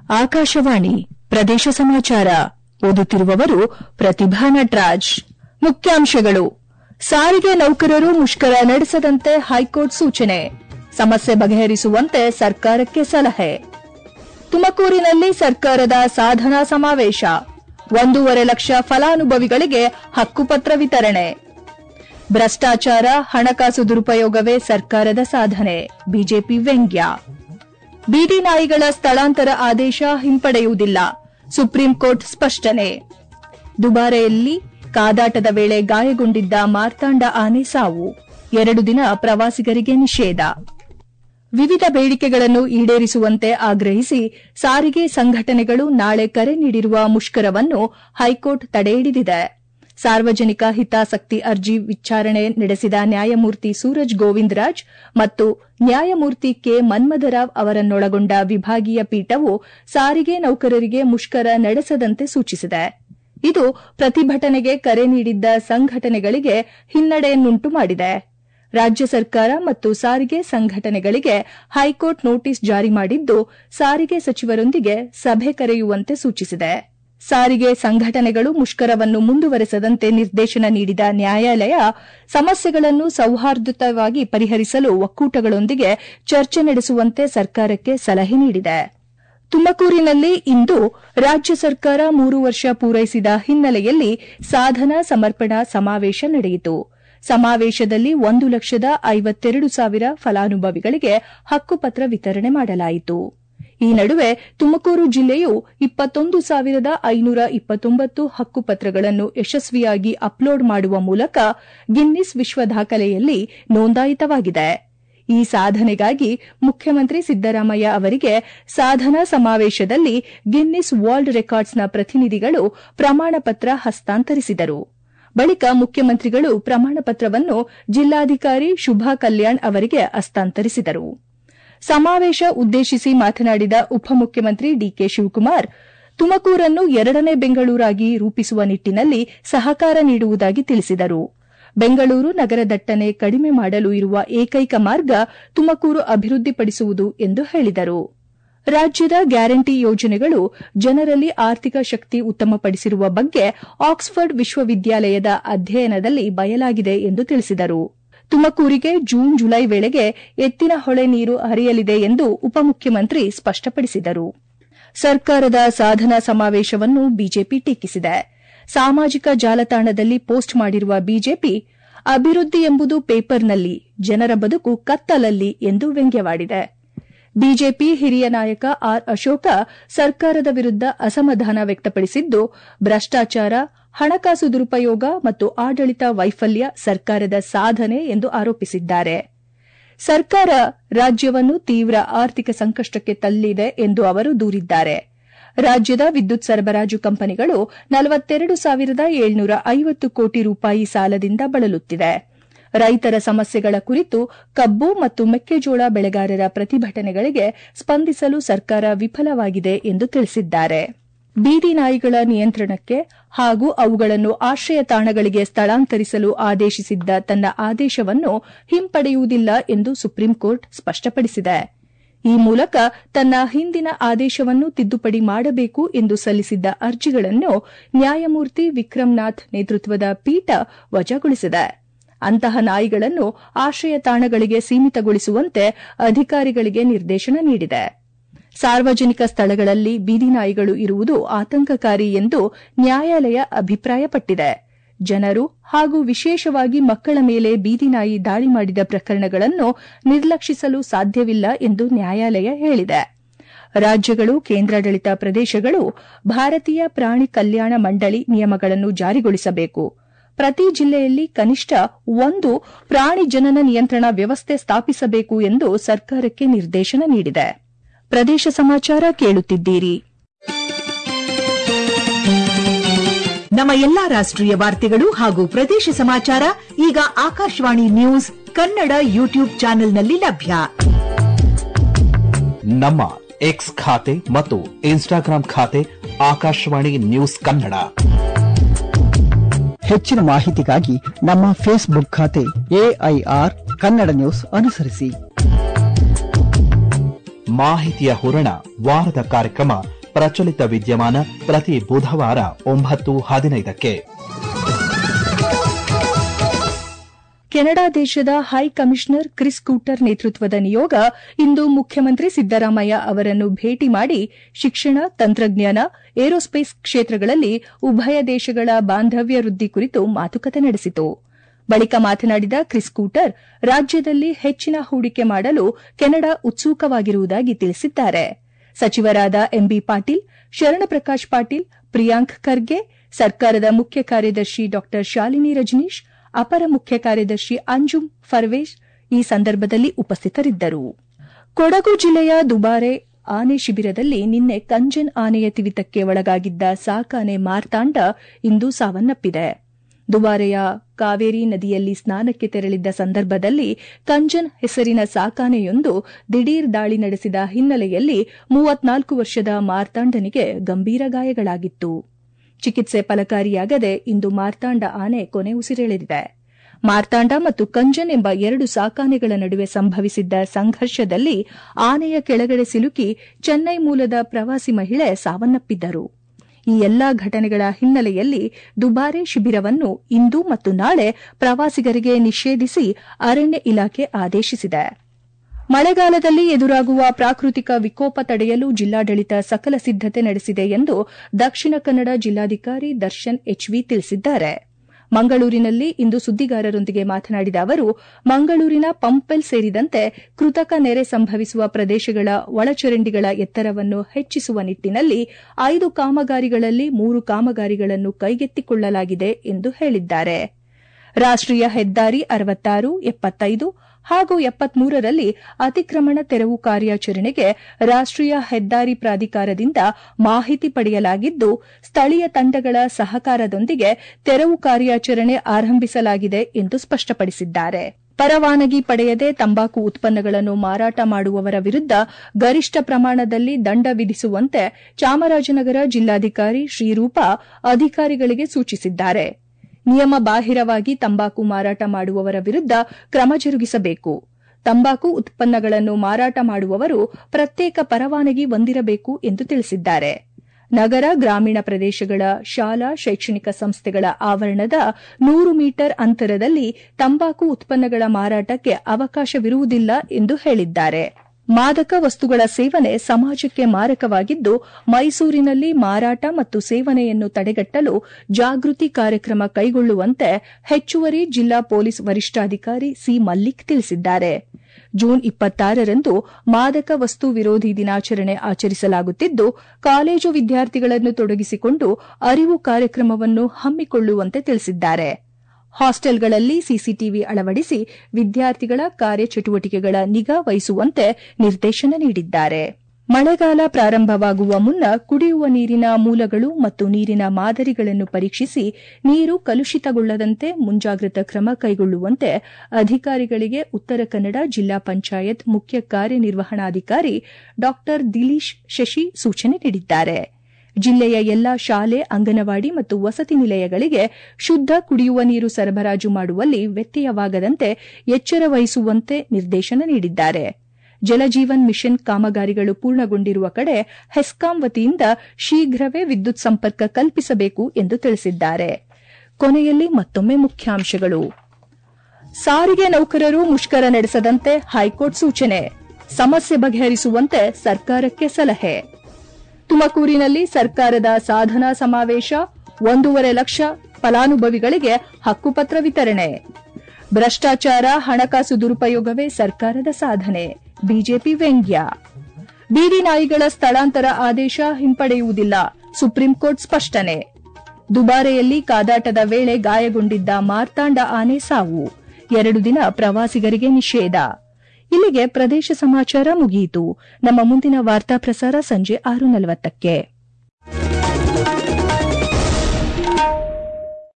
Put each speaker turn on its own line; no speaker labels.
ಆಕಾಶವಾಣಿ ಪ್ರದೇಶ ಸಮಾಚಾರ ಓದುತ್ತಿರುವವರು ಪ್ರತಿಭಾ ನಟರಾಜ್ ಮುಖ್ಯಾಂಶಗಳು ಸಾರಿಗೆ ನೌಕರರು ಮುಷ್ಕರ ನಡೆಸದಂತೆ ಹೈಕೋರ್ಟ್ ಸೂಚನೆ ಸಮಸ್ಯೆ ಬಗೆಹರಿಸುವಂತೆ ಸರ್ಕಾರಕ್ಕೆ ಸಲಹೆ ತುಮಕೂರಿನಲ್ಲಿ ಸರ್ಕಾರದ ಸಾಧನಾ ಸಮಾವೇಶ ಒಂದೂವರೆ ಲಕ್ಷ ಫಲಾನುಭವಿಗಳಿಗೆ ಹಕ್ಕುಪತ್ರ ವಿತರಣೆ ಭ್ರಷ್ಟಾಚಾರ ಹಣಕಾಸು ದುರುಪಯೋಗವೇ ಸರ್ಕಾರದ ಸಾಧನೆ ಬಿಜೆಪಿ ವ್ಯಂಗ್ಯ ಬೀದಿ ನಾಯಿಗಳ ಸ್ಥಳಾಂತರ ಆದೇಶ ಹಿಂಪಡೆಯುವುದಿಲ್ಲ ಸುಪ್ರೀಂ ಕೋರ್ಟ್ ಸ್ಪಷ್ಟನೆ ದುಬಾರೆಯಲ್ಲಿ ಕಾದಾಟದ ವೇಳೆ ಗಾಯಗೊಂಡಿದ್ದ ಮಾರ್ತಾಂಡ ಆನೆ ಸಾವು ಎರಡು ದಿನ ಪ್ರವಾಸಿಗರಿಗೆ ನಿಷೇಧ ವಿವಿಧ ಬೇಡಿಕೆಗಳನ್ನು ಈಡೇರಿಸುವಂತೆ ಆಗ್ರಹಿಸಿ ಸಾರಿಗೆ ಸಂಘಟನೆಗಳು ನಾಳೆ ಕರೆ ನೀಡಿರುವ ಮುಷ್ಕರವನ್ನು ಹೈಕೋರ್ಟ್ ತಡೆಹಿಡಿದಿದೆ ಸಾರ್ವಜನಿಕ ಹಿತಾಸಕ್ತಿ ಅರ್ಜಿ ವಿಚಾರಣೆ ನಡೆಸಿದ ನ್ಯಾಯಮೂರ್ತಿ ಸೂರಜ್ ಗೋವಿಂದ್ ರಾಜ್ ಮತ್ತು ನ್ಯಾಯಮೂರ್ತಿ ಕೆ ಮನ್ಮಥರಾವ್ ಅವರನ್ನೊಳಗೊಂಡ ವಿಭಾಗೀಯ ಪೀಠವು ಸಾರಿಗೆ ನೌಕರರಿಗೆ ಮುಷ್ಕರ ನಡೆಸದಂತೆ ಸೂಚಿಸಿದೆ ಇದು ಪ್ರತಿಭಟನೆಗೆ ಕರೆ ನೀಡಿದ್ದ ಸಂಘಟನೆಗಳಿಗೆ ಹಿನ್ನಡೆಯನ್ನುಂಟು ಮಾಡಿದೆ ರಾಜ್ಯ ಸರ್ಕಾರ ಮತ್ತು ಸಾರಿಗೆ ಸಂಘಟನೆಗಳಿಗೆ ಹೈಕೋರ್ಟ್ ನೋಟಿಸ್ ಜಾರಿ ಮಾಡಿದ್ದು ಸಾರಿಗೆ ಸಚಿವರೊಂದಿಗೆ ಸಭೆ ಕರೆಯುವಂತೆ ಸೂಚಿಸಿದೆ ಸಾರಿಗೆ ಸಂಘಟನೆಗಳು ಮುಷ್ಕರವನ್ನು ಮುಂದುವರೆಸದಂತೆ ನಿರ್ದೇಶನ ನೀಡಿದ ನ್ಯಾಯಾಲಯ ಸಮಸ್ಯೆಗಳನ್ನು ಸೌಹಾರ್ದಯುತವಾಗಿ ಪರಿಹರಿಸಲು ಒಕ್ಕೂಟಗಳೊಂದಿಗೆ ಚರ್ಚೆ ನಡೆಸುವಂತೆ ಸರ್ಕಾರಕ್ಕೆ ಸಲಹೆ ನೀಡಿದೆ ತುಮಕೂರಿನಲ್ಲಿ ಇಂದು ರಾಜ್ಯ ಸರ್ಕಾರ ಮೂರು ವರ್ಷ ಪೂರೈಸಿದ ಹಿನ್ನೆಲೆಯಲ್ಲಿ ಸಾಧನಾ ಸಮರ್ಪಣಾ ಸಮಾವೇಶ ನಡೆಯಿತು ಸಮಾವೇಶದಲ್ಲಿ ಒಂದು ಲಕ್ಷದ ಐವತ್ತೆರಡು ಸಾವಿರ ಫಲಾನುಭವಿಗಳಿಗೆ ಹಕ್ಕುಪತ್ರ ವಿತರಣೆ ಮಾಡಲಾಯಿತು ಈ ನಡುವೆ ತುಮಕೂರು ಜಿಲ್ಲೆಯು ಇಪ್ಪತ್ತೊಂದು ಸಾವಿರದ ಐನೂರ ಇಪ್ಪತ್ತೊಂಬತ್ತು ಹಕ್ಕುಪತ್ರಗಳನ್ನು ಯಶಸ್ವಿಯಾಗಿ ಅಪ್ಲೋಡ್ ಮಾಡುವ ಮೂಲಕ ಗಿನ್ನಿಸ್ ವಿಶ್ವ ದಾಖಲೆಯಲ್ಲಿ ನೋಂದಾಯಿತವಾಗಿದೆ ಈ ಸಾಧನೆಗಾಗಿ ಮುಖ್ಯಮಂತ್ರಿ ಸಿದ್ದರಾಮಯ್ಯ ಅವರಿಗೆ ಸಾಧನಾ ಸಮಾವೇಶದಲ್ಲಿ ಗಿನ್ನಿಸ್ ವರ್ಲ್ಡ್ ರೆಕಾರ್ಡ್ಸ್ನ ಪ್ರತಿನಿಧಿಗಳು ಪ್ರಮಾಣಪತ್ರ ಹಸ್ತಾಂತರಿಸಿದರು ಬಳಿಕ ಮುಖ್ಯಮಂತ್ರಿಗಳು ಪ್ರಮಾಣಪತ್ರವನ್ನು ಜಿಲ್ಲಾಧಿಕಾರಿ ಶುಭಾ ಕಲ್ಯಾಣ್ ಅವರಿಗೆ ಹಸ್ತಾಂತರಿಸಿದರು ಸಮಾವೇಶ ಉದ್ದೇಶಿಸಿ ಮಾತನಾಡಿದ ಉಪಮುಖ್ಯಮಂತ್ರಿ ಡಿಕೆ ಶಿವಕುಮಾರ್ ತುಮಕೂರನ್ನು ಎರಡನೇ ಬೆಂಗಳೂರಾಗಿ ರೂಪಿಸುವ ನಿಟ್ಟಿನಲ್ಲಿ ಸಹಕಾರ ನೀಡುವುದಾಗಿ ತಿಳಿಸಿದರು ಬೆಂಗಳೂರು ನಗರ ದಟ್ಟಣೆ ಕಡಿಮೆ ಮಾಡಲು ಇರುವ ಏಕೈಕ ಮಾರ್ಗ ತುಮಕೂರು ಅಭಿವೃದ್ಧಿಪಡಿಸುವುದು ಎಂದು ಹೇಳಿದರು ರಾಜ್ಯದ ಗ್ಯಾರಂಟಿ ಯೋಜನೆಗಳು ಜನರಲ್ಲಿ ಆರ್ಥಿಕ ಶಕ್ತಿ ಉತ್ತಮಪಡಿಸಿರುವ ಬಗ್ಗೆ ಆಕ್ಸ್ಫರ್ಡ್ ವಿಶ್ವವಿದ್ಯಾಲಯದ ಅಧ್ಯಯನದಲ್ಲಿ ಬಯಲಾಗಿದೆ ಎಂದು ತಿಳಿಸಿದರು ತುಮಕೂರಿಗೆ ಜೂನ್ ಜುಲೈ ವೇಳೆಗೆ ಎತ್ತಿನ ಹೊಳೆ ನೀರು ಹರಿಯಲಿದೆ ಎಂದು ಉಪಮುಖ್ಯಮಂತ್ರಿ ಸ್ಪಷ್ಟಪಡಿಸಿದರು ಸರ್ಕಾರದ ಸಾಧನಾ ಸಮಾವೇಶವನ್ನು ಬಿಜೆಪಿ ಟೀಕಿಸಿದೆ ಸಾಮಾಜಿಕ ಜಾಲತಾಣದಲ್ಲಿ ಪೋಸ್ಟ್ ಮಾಡಿರುವ ಬಿಜೆಪಿ ಅಭಿವೃದ್ಧಿ ಎಂಬುದು ಪೇಪರ್ನಲ್ಲಿ ಜನರ ಬದುಕು ಕತ್ತಲಲ್ಲಿ ಎಂದು ವ್ಯಂಗ್ಯವಾಡಿದೆ ಬಿಜೆಪಿ ಹಿರಿಯ ನಾಯಕ ಆರ್ ಅಶೋಕ ಸರ್ಕಾರದ ವಿರುದ್ದ ಅಸಮಾಧಾನ ವ್ಯಕ್ತಪಡಿಸಿದ್ದು ಭ್ರಷ್ಟಾಚಾರ ಹಣಕಾಸು ದುರುಪಯೋಗ ಮತ್ತು ಆಡಳಿತ ವೈಫಲ್ಯ ಸರ್ಕಾರದ ಸಾಧನೆ ಎಂದು ಆರೋಪಿಸಿದ್ದಾರೆ ಸರ್ಕಾರ ರಾಜ್ಯವನ್ನು ತೀವ್ರ ಆರ್ಥಿಕ ಸಂಕಷ್ಟಕ್ಕೆ ತಳ್ಳಿದೆ ಎಂದು ಅವರು ದೂರಿದ್ದಾರೆ ರಾಜ್ಯದ ವಿದ್ಯುತ್ ಸರಬರಾಜು ಕಂಪನಿಗಳು ನಲವತ್ತೆರಡು ಸಾವಿರದ ಏಳ್ನೂರ ಐವತ್ತು ಕೋಟಿ ರೂಪಾಯಿ ಸಾಲದಿಂದ ಬಳಲುತ್ತಿದೆ ರೈತರ ಸಮಸ್ಯೆಗಳ ಕುರಿತು ಕಬ್ಬು ಮತ್ತು ಮೆಕ್ಕೆಜೋಳ ಬೆಳೆಗಾರರ ಪ್ರತಿಭಟನೆಗಳಿಗೆ ಸ್ಪಂದಿಸಲು ಸರ್ಕಾರ ವಿಫಲವಾಗಿದೆ ಎಂದು ತಿಳಿಸಿದ್ದಾರೆ ಬೀದಿ ನಾಯಿಗಳ ನಿಯಂತ್ರಣಕ್ಕೆ ಹಾಗೂ ಅವುಗಳನ್ನು ಆಶ್ರಯ ತಾಣಗಳಿಗೆ ಸ್ಥಳಾಂತರಿಸಲು ಆದೇಶಿಸಿದ್ದ ತನ್ನ ಆದೇಶವನ್ನು ಹಿಂಪಡೆಯುವುದಿಲ್ಲ ಎಂದು ಸುಪ್ರೀಂಕೋರ್ಟ್ ಸ್ಪಷ್ಟಪಡಿಸಿದೆ ಈ ಮೂಲಕ ತನ್ನ ಹಿಂದಿನ ಆದೇಶವನ್ನು ತಿದ್ದುಪಡಿ ಮಾಡಬೇಕು ಎಂದು ಸಲ್ಲಿಸಿದ್ದ ಅರ್ಜಿಗಳನ್ನು ನ್ಯಾಯಮೂರ್ತಿ ವಿಕ್ರಮ್ನಾಥ್ ನೇತೃತ್ವದ ಪೀಠ ವಜಾಗೊಳಿಸಿದೆ ಅಂತಹ ನಾಯಿಗಳನ್ನು ಆಶ್ರಯ ತಾಣಗಳಿಗೆ ಸೀಮಿತಗೊಳಿಸುವಂತೆ ಅಧಿಕಾರಿಗಳಿಗೆ ನಿರ್ದೇಶನ ನೀಡಿದೆ ಸಾರ್ವಜನಿಕ ಸ್ಥಳಗಳಲ್ಲಿ ಬೀದಿ ನಾಯಿಗಳು ಇರುವುದು ಆತಂಕಕಾರಿ ಎಂದು ನ್ಯಾಯಾಲಯ ಅಭಿಪ್ರಾಯಪಟ್ಟಿದೆ ಜನರು ಹಾಗೂ ವಿಶೇಷವಾಗಿ ಮಕ್ಕಳ ಮೇಲೆ ಬೀದಿ ನಾಯಿ ದಾಳಿ ಮಾಡಿದ ಪ್ರಕರಣಗಳನ್ನು ನಿರ್ಲಕ್ಷಿಸಲು ಸಾಧ್ಯವಿಲ್ಲ ಎಂದು ನ್ಯಾಯಾಲಯ ಹೇಳಿದೆ ರಾಜ್ಯಗಳು ಕೇಂದ್ರಾಡಳಿತ ಪ್ರದೇಶಗಳು ಭಾರತೀಯ ಪ್ರಾಣಿ ಕಲ್ಯಾಣ ಮಂಡಳಿ ನಿಯಮಗಳನ್ನು ಜಾರಿಗೊಳಿಸಬೇಕು ಪ್ರತಿ ಜಿಲ್ಲೆಯಲ್ಲಿ ಕನಿಷ್ಠ ಒಂದು ಪ್ರಾಣಿ ಜನನ ನಿಯಂತ್ರಣ ವ್ಯವಸ್ಥೆ ಸ್ಥಾಪಿಸಬೇಕು ಎಂದು ಸರ್ಕಾರಕ್ಕೆ ನಿರ್ದೇಶನ ನೀಡಿದೆ ಪ್ರದೇಶ ಸಮಾಚಾರ ಕೇಳುತ್ತಿದ್ದೀರಿ
ನಮ್ಮ ಎಲ್ಲಾ ರಾಷ್ಟ್ರೀಯ ವಾರ್ತೆಗಳು ಹಾಗೂ ಪ್ರದೇಶ ಸಮಾಚಾರ ಈಗ ಆಕಾಶವಾಣಿ ನ್ಯೂಸ್ ಕನ್ನಡ ಯೂಟ್ಯೂಬ್ ಚಾನೆಲ್ನಲ್ಲಿ ಲಭ್ಯ
ನಮ್ಮ ಎಕ್ಸ್ ಖಾತೆ ಮತ್ತು ಇನ್ಸ್ಟಾಗ್ರಾಂ ಖಾತೆ ಆಕಾಶವಾಣಿ ನ್ಯೂಸ್ ಕನ್ನಡ
ಹೆಚ್ಚಿನ ಮಾಹಿತಿಗಾಗಿ ನಮ್ಮ ಫೇಸ್ಬುಕ್ ಖಾತೆ ಎಐಆರ್ ಕನ್ನಡ ನ್ಯೂಸ್ ಅನುಸರಿಸಿ
ಮಾಹಿತಿಯ ಹೂರಣ ವಾರದ ಕಾರ್ಯಕ್ರಮ ಪ್ರಚಲಿತ ವಿದ್ಯಮಾನ ಪ್ರತಿ ಬುಧವಾರ ಒಂಬತ್ತು ಹದಿನೈದಕ್ಕೆ
ಕೆನಡಾ ದೇಶದ ಹೈ ಕಮಿಷನರ್ ಕ್ರಿಸ್ ಕೂಟರ್ ನೇತೃತ್ವದ ನಿಯೋಗ ಇಂದು ಮುಖ್ಯಮಂತ್ರಿ ಸಿದ್ದರಾಮಯ್ಯ ಅವರನ್ನು ಭೇಟಿ ಮಾಡಿ ಶಿಕ್ಷಣ ತಂತ್ರಜ್ಞಾನ ಏರೋಸ್ಪೇಸ್ ಕ್ಷೇತ್ರಗಳಲ್ಲಿ ಉಭಯ ದೇಶಗಳ ಬಾಂಧವ್ಯ ವೃದ್ಧಿ ಕುರಿತು ಮಾತುಕತೆ ನಡೆಸಿತು ಬಳಿಕ ಮಾತನಾಡಿದ ಕ್ರಿಸ್ ಕೂಟರ್ ರಾಜ್ಯದಲ್ಲಿ ಹೆಚ್ಚಿನ ಹೂಡಿಕೆ ಮಾಡಲು ಕೆನಡಾ ಉತ್ಸುಕವಾಗಿರುವುದಾಗಿ ತಿಳಿಸಿದ್ದಾರೆ ಸಚಿವರಾದ ಎಂಬಿ ಪಾಟೀಲ್ ಶರಣಪ್ರಕಾಶ್ ಪಾಟೀಲ್ ಪ್ರಿಯಾಂಕ್ ಖರ್ಗೆ ಸರ್ಕಾರದ ಮುಖ್ಯ ಕಾರ್ಯದರ್ಶಿ ಡಾ ಶಾಲಿನಿ ರಜನೀಶ್ ಅಪರ ಮುಖ್ಯ ಕಾರ್ಯದರ್ಶಿ ಅಂಜುಮ್ ಫರ್ವೇಶ್ ಈ ಸಂದರ್ಭದಲ್ಲಿ ಉಪಸ್ಥಿತರಿದ್ದರು ಕೊಡಗು ಜಿಲ್ಲೆಯ ದುಬಾರೆ ಆನೆ ಶಿಬಿರದಲ್ಲಿ ನಿನ್ನೆ ಕಂಜನ್ ಆನೆಯ ತಿವಿತಕ್ಕೆ ಒಳಗಾಗಿದ್ದ ಸಾಕಾನೆ ಮಾರ್ತಾಂಡ ಇಂದು ಸಾವನ್ನಪ್ಪಿದೆ ದುಬಾರೆಯ ಕಾವೇರಿ ನದಿಯಲ್ಲಿ ಸ್ನಾನಕ್ಕೆ ತೆರಳಿದ್ದ ಸಂದರ್ಭದಲ್ಲಿ ಕಂಜನ್ ಹೆಸರಿನ ಸಾಕಾನೆಯೊಂದು ದಿಢೀರ್ ದಾಳಿ ನಡೆಸಿದ ಹಿನ್ನೆಲೆಯಲ್ಲಿ ಮೂವತ್ನಾಲ್ಕು ವರ್ಷದ ಮಾರ್ತಾಂಡನಿಗೆ ಗಂಭೀರ ಗಾಯಗಳಾಗಿತ್ತು ಚಿಕಿತ್ಸೆ ಫಲಕಾರಿಯಾಗದೆ ಇಂದು ಮಾರ್ತಾಂಡ ಆನೆ ಕೊನೆ ಉಸಿರೆಳೆದಿದೆ ಮಾರ್ತಾಂಡ ಮತ್ತು ಕಂಜನ್ ಎಂಬ ಎರಡು ಸಾಕಾನೆಗಳ ನಡುವೆ ಸಂಭವಿಸಿದ್ದ ಸಂಘರ್ಷದಲ್ಲಿ ಆನೆಯ ಕೆಳಗಡೆ ಸಿಲುಕಿ ಚೆನ್ನೈ ಮೂಲದ ಪ್ರವಾಸಿ ಮಹಿಳೆ ಸಾವನ್ನಪ್ಪಿದ್ದರು ಈ ಎಲ್ಲಾ ಘಟನೆಗಳ ಹಿನ್ನೆಲೆಯಲ್ಲಿ ದುಬಾರೆ ಶಿಬಿರವನ್ನು ಇಂದು ಮತ್ತು ನಾಳೆ ಪ್ರವಾಸಿಗರಿಗೆ ನಿಷೇಧಿಸಿ ಅರಣ್ಯ ಇಲಾಖೆ ಆದೇಶಿಸಿದೆ ಮಳೆಗಾಲದಲ್ಲಿ ಎದುರಾಗುವ ಪ್ರಾಕೃತಿಕ ವಿಕೋಪ ತಡೆಯಲು ಜಿಲ್ಲಾಡಳಿತ ಸಕಲ ಸಿದ್ದತೆ ನಡೆಸಿದೆ ಎಂದು ದಕ್ಷಿಣ ಕನ್ನಡ ಜಿಲ್ಲಾಧಿಕಾರಿ ದರ್ಶನ್ ಎಚ್ವಿ ತಿಳಿಸಿದ್ದಾರೆ ಮಂಗಳೂರಿನಲ್ಲಿ ಇಂದು ಸುದ್ದಿಗಾರರೊಂದಿಗೆ ಮಾತನಾಡಿದ ಅವರು ಮಂಗಳೂರಿನ ಪಂಪೆಲ್ ಸೇರಿದಂತೆ ಕೃತಕ ನೆರೆ ಸಂಭವಿಸುವ ಪ್ರದೇಶಗಳ ಒಳಚರಂಡಿಗಳ ಎತ್ತರವನ್ನು ಹೆಚ್ಚಿಸುವ ನಿಟ್ಟಿನಲ್ಲಿ ಐದು ಕಾಮಗಾರಿಗಳಲ್ಲಿ ಮೂರು ಕಾಮಗಾರಿಗಳನ್ನು ಕೈಗೆತ್ತಿಕೊಳ್ಳಲಾಗಿದೆ ಎಂದು ಹೇಳಿದ್ದಾರೆ ರಾಷ್ಟೀಯ ಹೆದ್ದಾರಿ ಅರವತ್ತಾರು ಎಪ್ಪತ್ತೈದು ಹಾಗೂ ಎಪ್ಪತ್ಮೂರರಲ್ಲಿ ಅತಿಕ್ರಮಣ ತೆರವು ಕಾರ್ಯಾಚರಣೆಗೆ ರಾಷ್ಟೀಯ ಹೆದ್ದಾರಿ ಪ್ರಾಧಿಕಾರದಿಂದ ಮಾಹಿತಿ ಪಡೆಯಲಾಗಿದ್ದು ಸ್ಥಳೀಯ ತಂಡಗಳ ಸಹಕಾರದೊಂದಿಗೆ ತೆರವು ಕಾರ್ಯಾಚರಣೆ ಆರಂಭಿಸಲಾಗಿದೆ ಎಂದು ಸ್ಪಷ್ಟಪಡಿಸಿದ್ದಾರೆ ಪರವಾನಗಿ ಪಡೆಯದೆ ತಂಬಾಕು ಉತ್ಪನ್ನಗಳನ್ನು ಮಾರಾಟ ಮಾಡುವವರ ವಿರುದ್ದ ಗರಿಷ್ಠ ಪ್ರಮಾಣದಲ್ಲಿ ದಂಡ ವಿಧಿಸುವಂತೆ ಚಾಮರಾಜನಗರ ಜಿಲ್ಲಾಧಿಕಾರಿ ಶ್ರೀರೂಪಾ ಅಧಿಕಾರಿಗಳಿಗೆ ಸೂಚಿಸಿದ್ದಾರೆ ನಿಯಮ ಬಾಹಿರವಾಗಿ ತಂಬಾಕು ಮಾರಾಟ ಮಾಡುವವರ ವಿರುದ್ದ ಕ್ರಮ ಜರುಗಿಸಬೇಕು ತಂಬಾಕು ಉತ್ಪನ್ನಗಳನ್ನು ಮಾರಾಟ ಮಾಡುವವರು ಪ್ರತ್ಯೇಕ ಪರವಾನಗಿ ಹೊಂದಿರಬೇಕು ಎಂದು ತಿಳಿಸಿದ್ದಾರೆ ನಗರ ಗ್ರಾಮೀಣ ಪ್ರದೇಶಗಳ ಶಾಲಾ ಶೈಕ್ಷಣಿಕ ಸಂಸ್ಥೆಗಳ ಆವರಣದ ನೂರು ಮೀಟರ್ ಅಂತರದಲ್ಲಿ ತಂಬಾಕು ಉತ್ಪನ್ನಗಳ ಮಾರಾಟಕ್ಕೆ ಅವಕಾಶವಿರುವುದಿಲ್ಲ ಎಂದು ಹೇಳಿದ್ದಾರೆ ಮಾದಕ ವಸ್ತುಗಳ ಸೇವನೆ ಸಮಾಜಕ್ಕೆ ಮಾರಕವಾಗಿದ್ದು ಮೈಸೂರಿನಲ್ಲಿ ಮಾರಾಟ ಮತ್ತು ಸೇವನೆಯನ್ನು ತಡೆಗಟ್ಟಲು ಜಾಗೃತಿ ಕಾರ್ಯಕ್ರಮ ಕೈಗೊಳ್ಳುವಂತೆ ಹೆಚ್ಚುವರಿ ಜಿಲ್ಲಾ ಪೊಲೀಸ್ ವರಿಷ್ಠಾಧಿಕಾರಿ ಸಿ ಮಲ್ಲಿಕ್ ತಿಳಿಸಿದ್ದಾರೆ ಜೂನ್ ಇಪ್ಪತ್ತಾರರಂದು ಮಾದಕ ವಸ್ತು ವಿರೋಧಿ ದಿನಾಚರಣೆ ಆಚರಿಸಲಾಗುತ್ತಿದ್ದು ಕಾಲೇಜು ವಿದ್ಯಾರ್ಥಿಗಳನ್ನು ತೊಡಗಿಸಿಕೊಂಡು ಅರಿವು ಕಾರ್ಯಕ್ರಮವನ್ನು ಹಮ್ಮಿಕೊಳ್ಳುವಂತೆ ತಿಳಿಸಿದ್ದಾರೆ ಹಾಸ್ಟೆಲ್ಗಳಲ್ಲಿ ಸಿಸಿಟಿವಿ ಅಳವಡಿಸಿ ವಿದ್ಯಾರ್ಥಿಗಳ ಕಾರ್ಯಚಟುವಟಿಕೆಗಳ ನಿಗಾ ವಹಿಸುವಂತೆ ನಿರ್ದೇಶನ ನೀಡಿದ್ದಾರೆ ಮಳೆಗಾಲ ಪ್ರಾರಂಭವಾಗುವ ಮುನ್ನ ಕುಡಿಯುವ ನೀರಿನ ಮೂಲಗಳು ಮತ್ತು ನೀರಿನ ಮಾದರಿಗಳನ್ನು ಪರೀಕ್ಷಿಸಿ ನೀರು ಕಲುಷಿತಗೊಳ್ಳದಂತೆ ಮುಂಜಾಗ್ರತಾ ಕ್ರಮ ಕೈಗೊಳ್ಳುವಂತೆ ಅಧಿಕಾರಿಗಳಿಗೆ ಉತ್ತರ ಕನ್ನಡ ಜಿಲ್ಲಾ ಪಂಚಾಯತ್ ಮುಖ್ಯ ಕಾರ್ಯನಿರ್ವಹಣಾಧಿಕಾರಿ ಡಾ ದಿಲೀಶ್ ಶಶಿ ಸೂಚನೆ ನೀಡಿದ್ದಾರೆ ಜಿಲ್ಲೆಯ ಎಲ್ಲಾ ಶಾಲೆ ಅಂಗನವಾಡಿ ಮತ್ತು ವಸತಿ ನಿಲಯಗಳಿಗೆ ಶುದ್ದ ಕುಡಿಯುವ ನೀರು ಸರಬರಾಜು ಮಾಡುವಲ್ಲಿ ವ್ಯತ್ಯಯವಾಗದಂತೆ ಎಚ್ಚರ ವಹಿಸುವಂತೆ ನಿರ್ದೇಶನ ನೀಡಿದ್ದಾರೆ ಜಲಜೀವನ್ ಮಿಷನ್ ಕಾಮಗಾರಿಗಳು ಪೂರ್ಣಗೊಂಡಿರುವ ಕಡೆ ಹೆಸ್ಕಾಂ ವತಿಯಿಂದ ಶೀಘ್ರವೇ ವಿದ್ಯುತ್ ಸಂಪರ್ಕ ಕಲ್ಪಿಸಬೇಕು ಎಂದು ತಿಳಿಸಿದ್ದಾರೆ ಕೊನೆಯಲ್ಲಿ ಮತ್ತೊಮ್ಮೆ ಮುಖ್ಯಾಂಶಗಳು ಸಾರಿಗೆ ನೌಕರರು ಮುಷ್ಕರ ನಡೆಸದಂತೆ ಹೈಕೋರ್ಟ್ ಸೂಚನೆ ಸಮಸ್ಯೆ ಬಗೆಹರಿಸುವಂತೆ ಸರ್ಕಾರಕ್ಕೆ ಸಲಹೆ ತುಮಕೂರಿನಲ್ಲಿ ಸರ್ಕಾರದ ಸಾಧನಾ ಸಮಾವೇಶ ಒಂದೂವರೆ ಲಕ್ಷ ಫಲಾನುಭವಿಗಳಿಗೆ ಹಕ್ಕುಪತ್ರ ವಿತರಣೆ ಭ್ರಷ್ಟಾಚಾರ ಹಣಕಾಸು ದುರುಪಯೋಗವೇ ಸರ್ಕಾರದ ಸಾಧನೆ ಬಿಜೆಪಿ ವ್ಯಂಗ್ಯ ಬೀದಿ ನಾಯಿಗಳ ಸ್ಥಳಾಂತರ ಆದೇಶ ಹಿಂಪಡೆಯುವುದಿಲ್ಲ ಸುಪ್ರೀಂಕೋರ್ಟ್ ಸ್ಪಷ್ಟನೆ ದುಬಾರೆಯಲ್ಲಿ ಕಾದಾಟದ ವೇಳೆ ಗಾಯಗೊಂಡಿದ್ದ ಮಾರ್ತಾಂಡ ಆನೆ ಸಾವು ಎರಡು ದಿನ ಪ್ರವಾಸಿಗರಿಗೆ ನಿಷೇಧ ಇಲ್ಲಿಗೆ ಪ್ರದೇಶ ಸಮಾಚಾರ ಮುಗಿಯಿತು ನಮ್ಮ ಮುಂದಿನ ವಾರ್ತಾ ಪ್ರಸಾರ ಸಂಜೆ ಆರು ನಲವತ್ತಕ್ಕೆ